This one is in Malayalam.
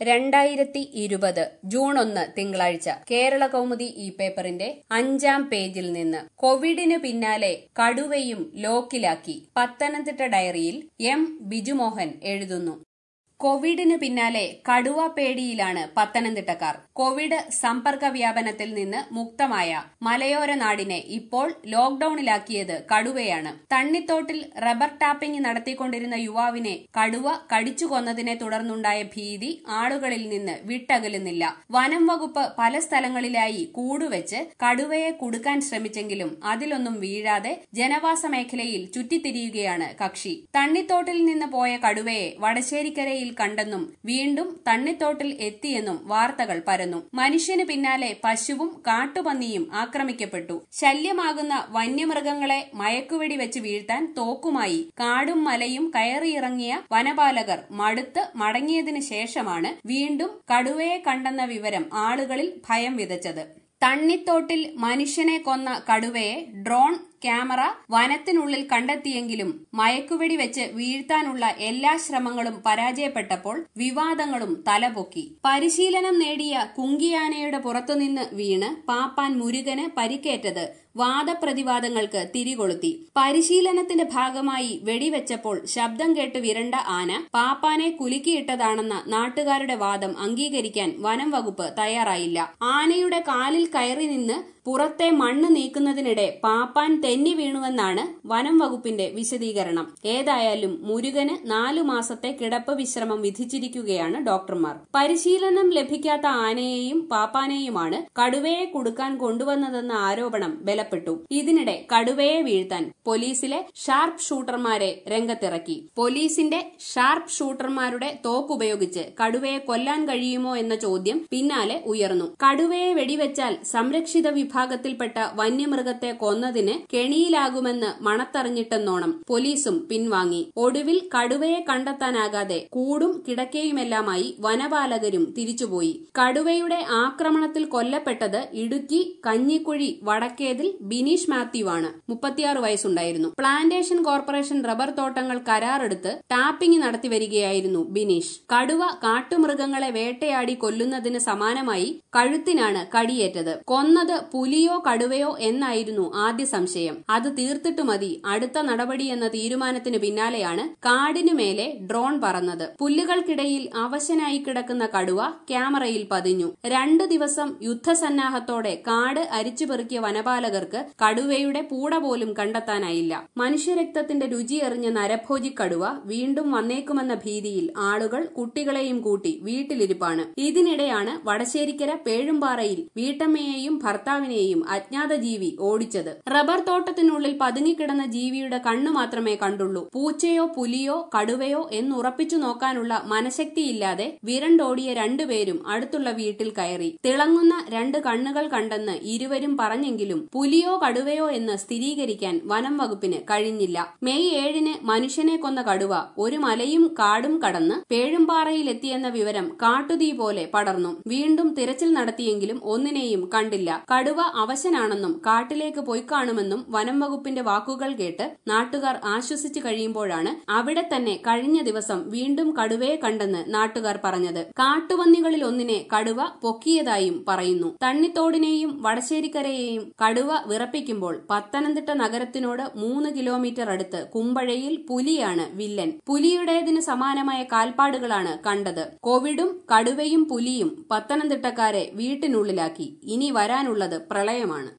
രണ്ടായിരത്തി ഇരുപത് ജൂൺ ഒന്ന് തിങ്കളാഴ്ച കേരള കൗമുദി ഈ പേപ്പറിന്റെ അഞ്ചാം പേജിൽ നിന്ന് കോവിഡിന് പിന്നാലെ കടുവയും ലോക്കിലാക്കി പത്തനംതിട്ട ഡയറിയിൽ എം ബിജുമോഹൻ എഴുതുന്നു കോവിഡിന് പിന്നാലെ കടുവ പേടിയിലാണ് പത്തനംതിട്ടക്കാർ കോവിഡ് സമ്പർക്ക വ്യാപനത്തിൽ നിന്ന് മുക്തമായ മലയോര നാടിനെ ഇപ്പോൾ ലോക്ഡൌണിലാക്കിയത് കടുവയാണ് തണ്ണിത്തോട്ടിൽ റബ്ബർ ടാപ്പിംഗ് നടത്തിക്കൊണ്ടിരുന്ന യുവാവിനെ കടുവ കടിച്ചു കൊന്നതിനെ തുടർന്നുണ്ടായ ഭീതി ആളുകളിൽ നിന്ന് വിട്ടകലുന്നില്ല വനം വകുപ്പ് പല സ്ഥലങ്ങളിലായി കൂടുവെച്ച് കടുവയെ കുടുക്കാൻ ശ്രമിച്ചെങ്കിലും അതിലൊന്നും വീഴാതെ ജനവാസ മേഖലയിൽ ചുറ്റിത്തിരിയുകയാണ് കക്ഷി തണ്ണിത്തോട്ടിൽ നിന്ന് പോയ കടുവയെ വടശ്ശേരിക്കരയിൽ കണ്ടെന്നും വീണ്ടും തണ്ണിത്തോട്ടിൽ എത്തിയെന്നും വാർത്തകൾ പരന്നു മനുഷ്യന് പിന്നാലെ പശുവും കാട്ടുപന്നിയും ആക്രമിക്കപ്പെട്ടു ശല്യമാകുന്ന വന്യമൃഗങ്ങളെ മയക്കുവെടി വെച്ച് വീഴ്ത്താൻ തോക്കുമായി കാടും മലയും കയറിയിറങ്ങിയ വനപാലകർ മടുത്ത് മടങ്ങിയതിനു ശേഷമാണ് വീണ്ടും കടുവയെ കണ്ടെന്ന വിവരം ആളുകളിൽ ഭയം വിതച്ചത് തണ്ണിത്തോട്ടിൽ മനുഷ്യനെ കൊന്ന കടുവയെ ഡ്രോൺ ക്യാമറ വനത്തിനുള്ളിൽ കണ്ടെത്തിയെങ്കിലും മയക്കുവെടി വെച്ച് വീഴ്ത്താനുള്ള എല്ലാ ശ്രമങ്ങളും പരാജയപ്പെട്ടപ്പോൾ വിവാദങ്ങളും തലപൊക്കി പരിശീലനം നേടിയ കുങ്കിയാനയുടെ പുറത്തുനിന്ന് വീണ് പാപ്പാൻ മുരുകന് പരിക്കേറ്റത് വാദപ്രതിവാദങ്ങൾക്ക് തിരികൊളുത്തി പരിശീലനത്തിന്റെ ഭാഗമായി വെടിവെച്ചപ്പോൾ ശബ്ദം കേട്ട് വിരണ്ട ആന പാപ്പാനെ കുലുക്കിയിട്ടതാണെന്ന നാട്ടുകാരുടെ വാദം അംഗീകരിക്കാൻ വനം വകുപ്പ് തയ്യാറായില്ല ആനയുടെ കാലിൽ കയറി നിന്ന് പുറത്തെ മണ്ണ് നീക്കുന്നതിനിടെ പാപ്പാൻ തെന്നി വീണുവെന്നാണ് വനം വകുപ്പിന്റെ വിശദീകരണം ഏതായാലും മുരുകന് നാലു മാസത്തെ കിടപ്പ് വിശ്രമം വിധിച്ചിരിക്കുകയാണ് ഡോക്ടർമാർ പരിശീലനം ലഭിക്കാത്ത ആനയെയും പാപ്പാനെയുമാണ് കടുവയെ കൊടുക്കാൻ കൊണ്ടുവന്നതെന്ന ആരോപണം ബലപ്പെട്ടു ഇതിനിടെ കടുവയെ വീഴ്ത്താൻ പോലീസിലെ ഷാർപ്പ് ഷൂട്ടർമാരെ രംഗത്തിറക്കി പോലീസിന്റെ ഷാർപ്പ് ഷൂട്ടർമാരുടെ തോക്കുപയോഗിച്ച് കടുവയെ കൊല്ലാൻ കഴിയുമോ എന്ന ചോദ്യം പിന്നാലെ ഉയർന്നു കടുവയെ വെടിവെച്ചാൽ സംരക്ഷിത വിഭാഗത്തിൽപ്പെട്ട വന്യമൃഗത്തെ കൊന്നതിന് കെണിയിലാകുമെന്ന് മണത്തറിഞ്ഞിട്ടെന്നോണം പോലീസും പിൻവാങ്ങി ഒടുവിൽ കടുവയെ കണ്ടെത്താനാകാതെ കൂടും കിടക്കയുമെല്ലാമായി വനപാലകരും തിരിച്ചുപോയി കടുവയുടെ ആക്രമണത്തിൽ കൊല്ലപ്പെട്ടത് ഇടുക്കി കഞ്ഞിക്കുഴി വടക്കേതിൽ ബിനീഷ് മാത്യു ആണ് മുപ്പത്തിയാറ് വയസ്സുണ്ടായിരുന്നു പ്ലാന്റേഷൻ കോർപ്പറേഷൻ റബ്ബർ തോട്ടങ്ങൾ കരാറെടുത്ത് ടാപ്പിംഗ് നടത്തിവരികയായിരുന്നു ബിനീഷ് കടുവ കാട്ടുമൃഗങ്ങളെ വേട്ടയാടി കൊല്ലുന്നതിന് സമാനമായി കഴുത്തിനാണ് കടിയേറ്റത് കൊന്നത് പുലിയോ കടുവയോ എന്നായിരുന്നു ആദ്യ സംശയം അത് തീർത്തിട്ടു മതി അടുത്ത നടപടിയെന്ന തീരുമാനത്തിന് പിന്നാലെയാണ് കാടിനു മേലെ ഡ്രോൺ പറന്നത് പുല്ലുകൾക്കിടയിൽ അവശനായി കിടക്കുന്ന കടുവ ക്യാമറയിൽ പതിഞ്ഞു രണ്ടു ദിവസം യുദ്ധസന്നാഹത്തോടെ കാട് അരിച്ചുപെറുക്കിയ വനപാലകർക്ക് കടുവയുടെ പൂട പോലും കണ്ടെത്താനായില്ല മനുഷ്യരക്തത്തിന്റെ രുചിയെറിഞ്ഞ നരഭോജി കടുവ വീണ്ടും വന്നേക്കുമെന്ന ഭീതിയിൽ ആളുകൾ കുട്ടികളെയും കൂട്ടി വീട്ടിലിരിപ്പാണ് ഇതിനിടെയാണ് വടശ്ശേരിക്കര പേഴുംപാറയിൽ വീട്ടമ്മയെയും ഭർത്താവിനെയും അജ്ഞാത ജീവി ഓടിച്ചത് റബ്ബർ തോട്ടത്തിനുള്ളിൽ പതുങ്ങിക്കിടന്ന ജീവിയുടെ കണ്ണു മാത്രമേ കണ്ടുള്ളൂ പൂച്ചയോ പുലിയോ കടുവയോ എന്നുറപ്പിച്ചു നോക്കാനുള്ള മനഃശക്തിയില്ലാതെ വിരണ്ടോടിയ രണ്ടുപേരും അടുത്തുള്ള വീട്ടിൽ കയറി തിളങ്ങുന്ന രണ്ട് കണ്ണുകൾ കണ്ടെന്ന് ഇരുവരും പറഞ്ഞെങ്കിലും പുലിയോ കടുവയോ എന്ന് സ്ഥിരീകരിക്കാൻ വനം വകുപ്പിന് കഴിഞ്ഞില്ല മെയ് ഏഴിന് മനുഷ്യനെ കൊന്ന കടുവ ഒരു മലയും കാടും കടന്ന് പേഴുംപാറയിലെത്തിയെന്ന വിവരം കാട്ടുതീ പോലെ പടർന്നു വീണ്ടും തിരച്ചിൽ നടത്തിയെങ്കിലും ഒന്നിനെയും കണ്ടില്ല കടുവ അവശനാണെന്നും കാട്ടിലേക്ക് പോയി കാണുമെന്നും വനം വകുപ്പിന്റെ വാക്കുകൾ കേട്ട് നാട്ടുകാർ ആശ്വസിച്ചു കഴിയുമ്പോഴാണ് അവിടെ തന്നെ കഴിഞ്ഞ ദിവസം വീണ്ടും കടുവയെ കണ്ടെന്ന് നാട്ടുകാർ പറഞ്ഞത് കാട്ടുപന്നികളിൽ ഒന്നിനെ കടുവ പൊക്കിയതായും പറയുന്നു തണ്ണിത്തോടിനെയും വടശ്ശേരിക്കരയെയും കടുവ വിറപ്പിക്കുമ്പോൾ പത്തനംതിട്ട നഗരത്തിനോട് മൂന്ന് കിലോമീറ്റർ അടുത്ത് കുമ്പഴയിൽ പുലിയാണ് വില്ലൻ പുലിയുടേതിന് സമാനമായ കാൽപ്പാടുകളാണ് കണ്ടത് കോവിഡും കടുവയും പുലിയും പത്തനംതിട്ടക്കാരെ വീട്ടിനുള്ളിലാക്കി ഇനി വരാനുള്ളത് പ്രളയമാണ്